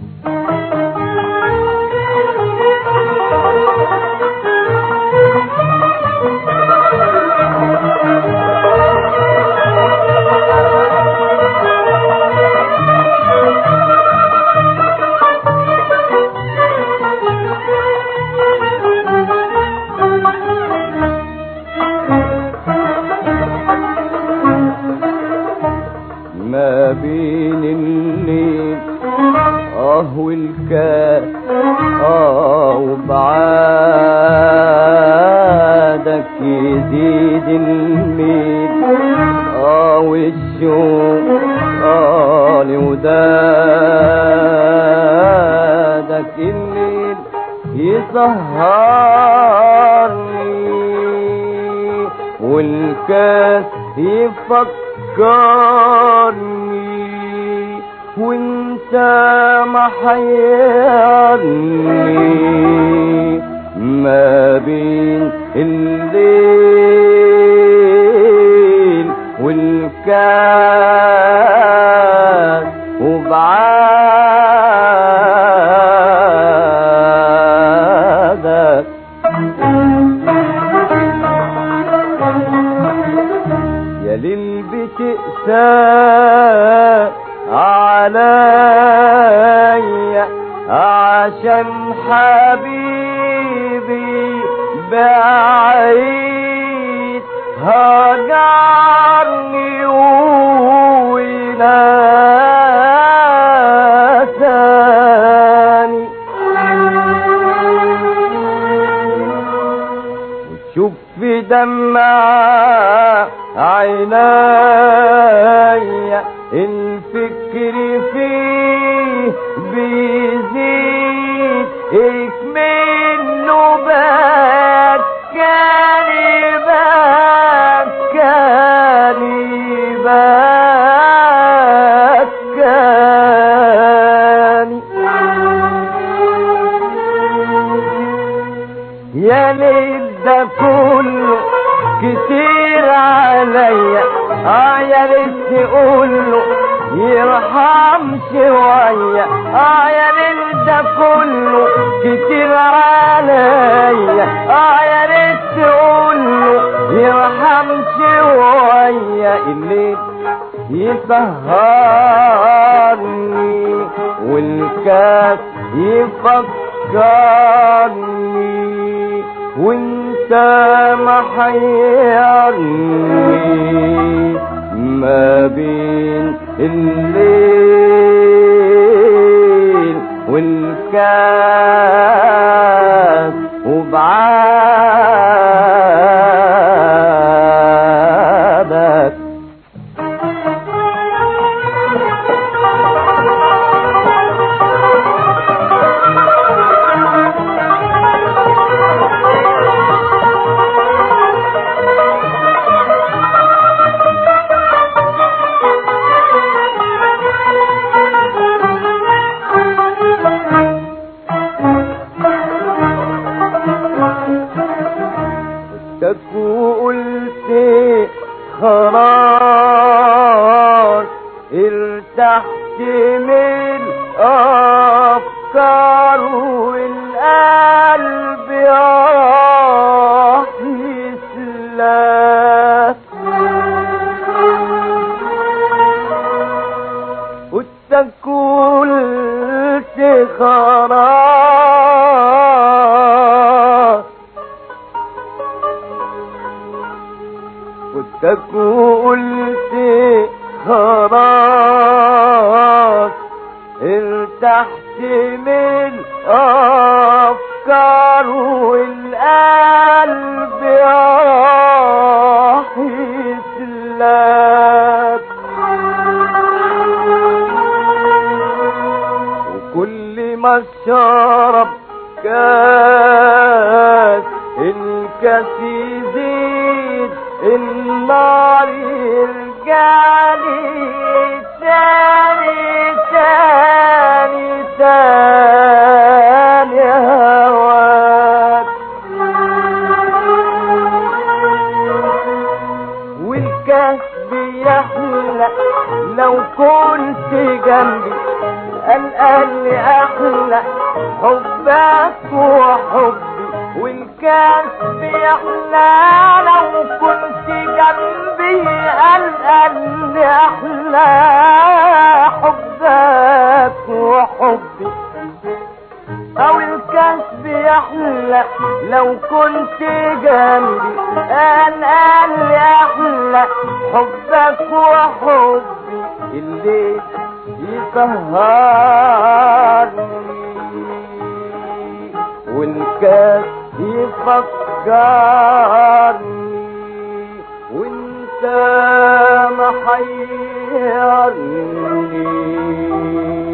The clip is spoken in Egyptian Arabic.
ما بين الليل اه والكاس اه وبعادك يزيد الميل اه والشوق اه لودادك الليل يسهرني والكاس يفكرني وانت محيرني ما بين الليل والكاس وبعادك يا ليل بتقسى عليا عشان حبيبي بعيد هجرني ونساني وتشوف في دمع عينيا الفكر فيه بيزيد منه بكاني بكاني بكاني يا ليل ده كله كتير عليا اه يا ريت تقوله يرحم شوية اه يا ليل ده كله كتير عليا اه يا ريت تقوله يرحم شوية الليل يسهرني والكاس يفكرني وانت محيرني ما بين الليل والكاس وبعادك قلت خلاص ارتحت من افكار والقلب راح يسلاك قلت قلت خلاص كنت قلت خلاص ارتحت من افكار والقلب راح يسلاك وكل ما شرب كاس الكاس يزيد النار يرجعلي تاني تاني تاني هواك والكاس بيحلى لو كنت جنبي القلب حبك وحبي والكاس بيحلى لو كنت جنبي قلقل احلى حبك وحبي او الكاس بيحلى لو كنت جنبي انا اللي احلى حبك وحبي اللي يسهرني والكاس يفكرني وانت محيرني